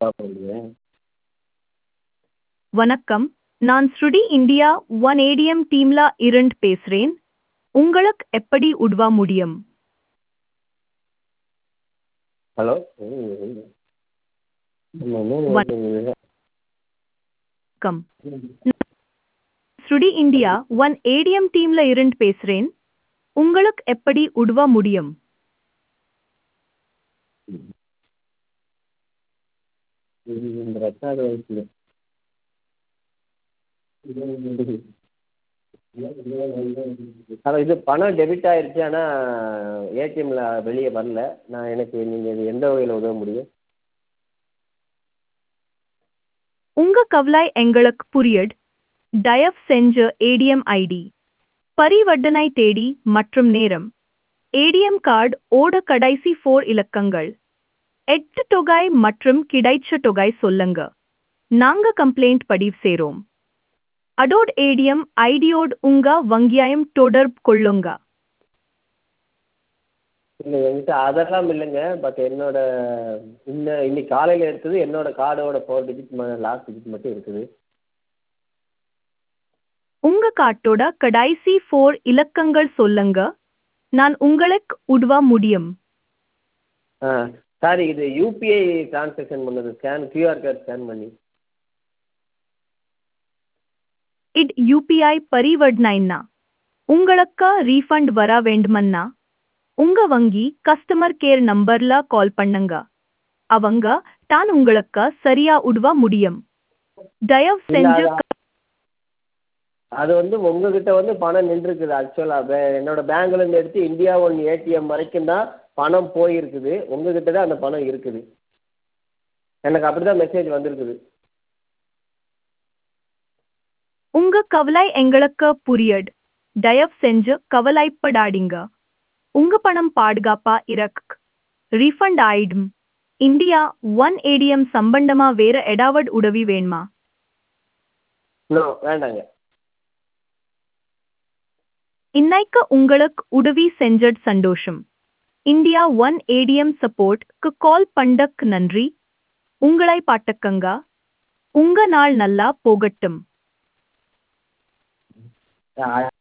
சாப்பிடுங்க வணக்கம் நான் ஸ்ருடி இந்தியா ஒன் ஏடிஎம் டீம்ல இருந்து பேசுறேன் உங்களுக்கு எப்படி உதவ முடியும் ஹலோ வணக்கம் ஸ்ருடி இந்தியா ஒன் ஏடிஎம் டீம்ல இருந்து பேசுறேன் உங்களுக்கு எப்படி உதவ முடியும் இந்த ரெக்கார்டு வயசுல ஹலோ இது பணம் டெபிட் ஆயிடுச்சு ஆனால் ஏடிஎம்மில் வெளியே வரல நான் எனக்கு நீங்கள் இது எந்த வகையில் உதவ முடியும் உங்க கவலை எங்களுக்கு புரியட் தயவு செஞ்ச ஏடிஎம் ஐடி பரிவர்த்தனை தேதி மற்றும் நேரம் ஏடிஎம் கார்டு ஓட கடைசி ஃபோர் இலக்கங்கள் எட்டு தொகை மற்றும் கிடைச்ச தொகை சொல்லுங்க நாங்க கம்ப்ளைண்ட் பதிவு செய்றோம் அடோட் ஏடிஎம் ஐடியோட் உங்க வங்கியாயம் தொடர்பு கொள்ளுங்க இல்லை என்கிட்ட அதெல்லாம் இல்லைங்க பட் என்னோட இன்ன இன்னைக்கு காலையில் எடுத்தது என்னோட கார்டோட ஃபோர் டிஜிட் லாஸ்ட் டிஜிட் மட்டும் இருக்குது உங்க கார்டோட கடைசி ஃபோர் இலக்கங்கள் சொல்லுங்க நான் உங்களுக்கு உதவ முடியும் ஆ சார் இது யூபிஐ ட்ரான்சாக்ஷன் பண்ணது ஸ்கேன் கியூஆர் கார்டு ஸ்கேன் பண்ணி இட் யூபிஐ பரிவர்த்தனைன்னா உங்களுக்கு ரீஃபண்ட் வர வேண்டுமன்னா உங்க வங்கி கஸ்டமர் கேர் நம்பர்ல கால் பண்ணுங்க அவங்க தான் உங்களுக்கு சரியா உதவ முடியும் தயவு செஞ்சு இல்ல, அது வந்து உங்ககிட்ட வந்து பணம் நின்றுருக்குது ஆக்சுவலாக என்னோட பேங்க்லேருந்து எடுத்து இந்தியா ஒன் ஏடிஎம் வரைக்கும் தான் பணம் போயிருக்குது உங்ககிட்ட தான் அந்த பணம் இருக்குது எனக்கு அப்படி தான் மெசேஜ் வந்திருக்குது உங்க கவலை எங்களுக்கு புரியட் தயவு செஞ்சு கவலைப்படாதீங்க உங்க பணம் பாதுகாப்பா இருக்கு ரீஃபண்ட் ஆயிடும் இந்தியா ஒன் ஏடிஎம் சம்பந்தமா வேற ஏதாவது உதவி வேணுமா நோ வேண்டாங்க இன்னைக்கு உங்களுக்கு உதவி செஞ்சது சந்தோஷம் இந்தியா ஒன் ஏடிஎம் சப்போர்ட்க்கு கால் பண்ணக்கு நன்றி உங்களை பாட்டக்கங்க உங்க நாள் நல்லா போகட்டும் ஆ